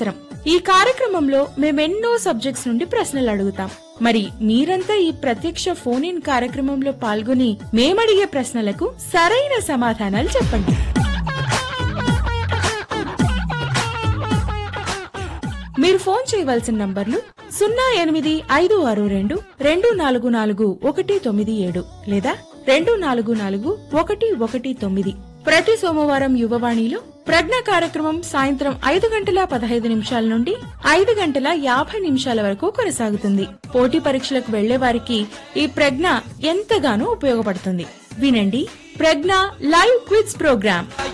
అవసరం ఈ కార్యక్రమంలో మేమెన్నో సబ్జెక్ట్స్ నుండి ప్రశ్నలు అడుగుతాం మరి మీరంతా ఈ ప్రత్యక్ష ఫోన్ ఇన్ కార్యక్రమంలో పాల్గొని మేమడిగే ప్రశ్నలకు సరైన సమాధానాలు చెప్పండి మీరు ఫోన్ చేయవలసిన నంబర్లు సున్నా ఎనిమిది ఐదు ఆరు రెండు రెండు నాలుగు నాలుగు ఒకటి తొమ్మిది ఏడు లేదా రెండు నాలుగు నాలుగు ఒకటి ఒకటి తొమ్మిది ప్రతి సోమవారం యువవాణిలో ప్రజ్ఞ కార్యక్రమం సాయంత్రం ఐదు గంటల పదహైదు నిమిషాల నుండి ఐదు గంటల యాభై నిమిషాల వరకు కొనసాగుతుంది పోటీ పరీక్షలకు వెళ్లే వారికి ఈ ప్రజ్ఞ ఎంతగానో ఉపయోగపడుతుంది వినండి ప్రజ్ఞ లైవ్ క్విజ్ ప్రోగ్రామ్